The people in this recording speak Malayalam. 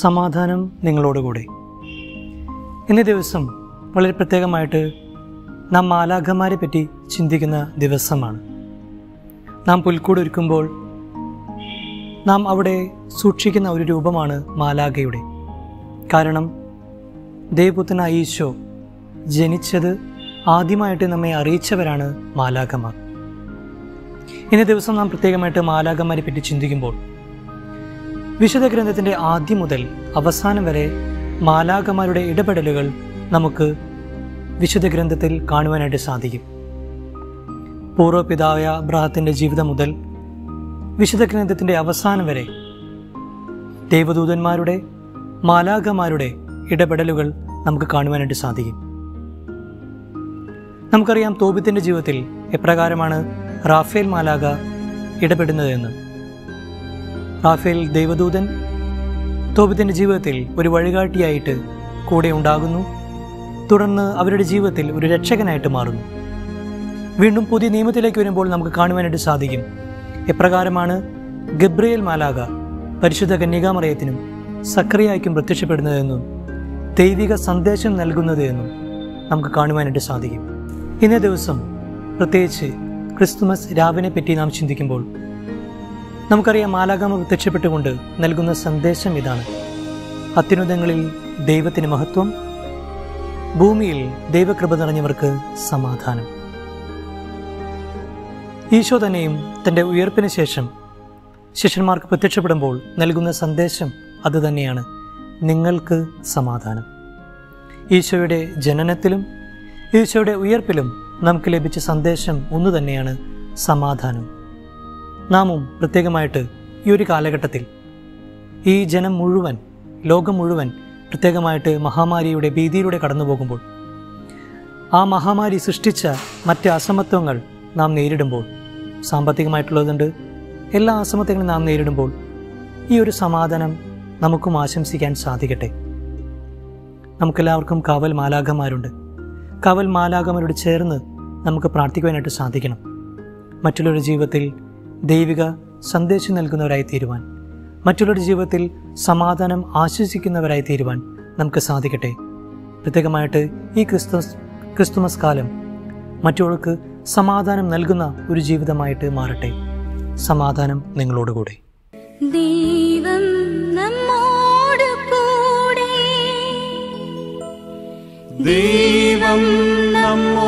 സമാധാനം നിങ്ങളോടുകൂടെ ഇന്നേ ദിവസം വളരെ പ്രത്യേകമായിട്ട് നാം മാലാഖമാരെ പറ്റി ചിന്തിക്കുന്ന ദിവസമാണ് നാം പുൽക്കൂട് ഒരുക്കുമ്പോൾ നാം അവിടെ സൂക്ഷിക്കുന്ന ഒരു രൂപമാണ് മാലാഖയുടെ കാരണം ദേവപുത്രനായ ഈശോ ജനിച്ചത് ആദ്യമായിട്ട് നമ്മെ അറിയിച്ചവരാണ് മാലാഖമാർ ഇന്നേ ദിവസം നാം പ്രത്യേകമായിട്ട് മാലാഖമാരെ പറ്റി ചിന്തിക്കുമ്പോൾ വിശുദ്ധ ഗ്രന്ഥത്തിൻ്റെ ആദ്യം മുതൽ അവസാനം വരെ മാലാഖമാരുടെ ഇടപെടലുകൾ നമുക്ക് വിശുദ്ധ ഗ്രന്ഥത്തിൽ കാണുവാനായിട്ട് സാധിക്കും പൂർവ്വപിതാവായ അബ്രാഹത്തിൻ്റെ ജീവിതം മുതൽ വിശുദ്ധ ഗ്രന്ഥത്തിൻ്റെ അവസാനം വരെ ദേവദൂതന്മാരുടെ മാലാഖമാരുടെ ഇടപെടലുകൾ നമുക്ക് കാണുവാനായിട്ട് സാധിക്കും നമുക്കറിയാം തോബിത്തിൻ്റെ ജീവിതത്തിൽ എപ്രകാരമാണ് റാഫേൽ മാലാഖ ഇടപെടുന്നതെന്ന് റാഫേൽ ദൈവദൂതൻ തോബിത്തിൻ്റെ ജീവിതത്തിൽ ഒരു വഴികാട്ടിയായിട്ട് കൂടെ ഉണ്ടാകുന്നു തുടർന്ന് അവരുടെ ജീവിതത്തിൽ ഒരു രക്ഷകനായിട്ട് മാറുന്നു വീണ്ടും പുതിയ നിയമത്തിലേക്ക് വരുമ്പോൾ നമുക്ക് കാണുവാനായിട്ട് സാധിക്കും എപ്രകാരമാണ് ഗബ്രിയേൽ മാലാക പരിശുദ്ധ കന്യകാമറയത്തിനും സക്രിയായ്ക്കും പ്രത്യക്ഷപ്പെടുന്നതെന്നും ദൈവിക സന്ദേശം നൽകുന്നത് എന്നും നമുക്ക് കാണുവാനായിട്ട് സാധിക്കും ഇന്നേ ദിവസം പ്രത്യേകിച്ച് ക്രിസ്തുമസ് രാവിനെ പറ്റി നാം ചിന്തിക്കുമ്പോൾ നമുക്കറിയാം മാലാകാമ പ്രത്യക്ഷപ്പെട്ടുകൊണ്ട് നൽകുന്ന സന്ദേശം ഇതാണ് അത്യുന്നതങ്ങളിൽ ദൈവത്തിന് മഹത്വം ഭൂമിയിൽ ദൈവകൃപ നിറഞ്ഞവർക്ക് സമാധാനം ഈശോ തന്നെയും തൻ്റെ ഉയർപ്പിന് ശേഷം ശിഷ്യന്മാർക്ക് പ്രത്യക്ഷപ്പെടുമ്പോൾ നൽകുന്ന സന്ദേശം അതുതന്നെയാണ് നിങ്ങൾക്ക് സമാധാനം ഈശോയുടെ ജനനത്തിലും ഈശോയുടെ ഉയർപ്പിലും നമുക്ക് ലഭിച്ച സന്ദേശം ഒന്നു തന്നെയാണ് സമാധാനം നാമും പ്രത്യേകമായിട്ട് ഈ ഒരു കാലഘട്ടത്തിൽ ഈ ജനം മുഴുവൻ ലോകം മുഴുവൻ പ്രത്യേകമായിട്ട് മഹാമാരിയുടെ ഭീതിയിലൂടെ കടന്നു പോകുമ്പോൾ ആ മഹാമാരി സൃഷ്ടിച്ച മറ്റ് അസമത്വങ്ങൾ നാം നേരിടുമ്പോൾ സാമ്പത്തികമായിട്ടുള്ളതുണ്ട് എല്ലാ അസമത്വങ്ങളും നാം നേരിടുമ്പോൾ ഈ ഒരു സമാധാനം നമുക്കും ആശംസിക്കാൻ സാധിക്കട്ടെ നമുക്കെല്ലാവർക്കും കാവൽ മാലാഖമാരുണ്ട് കാവൽ മാലാഖമാരോട് ചേർന്ന് നമുക്ക് പ്രാർത്ഥിക്കുവാനായിട്ട് സാധിക്കണം മറ്റുള്ളവരുടെ ജീവിതത്തിൽ ദൈവിക സന്ദേശം നൽകുന്നവരായി തീരുവാൻ മറ്റുള്ളവരുടെ ജീവിതത്തിൽ സമാധാനം ആശ്വസിക്കുന്നവരായി തീരുവാൻ നമുക്ക് സാധിക്കട്ടെ പ്രത്യേകമായിട്ട് ഈ ക്രിസ്തുമസ് ക്രിസ്തുമസ് കാലം മറ്റുള്ളവർക്ക് സമാധാനം നൽകുന്ന ഒരു ജീവിതമായിട്ട് മാറട്ടെ സമാധാനം നിങ്ങളോടുകൂടെ ദൈവം നമ്മോട് കൂടെ ദൈവം നമ്മോടുകൂടെ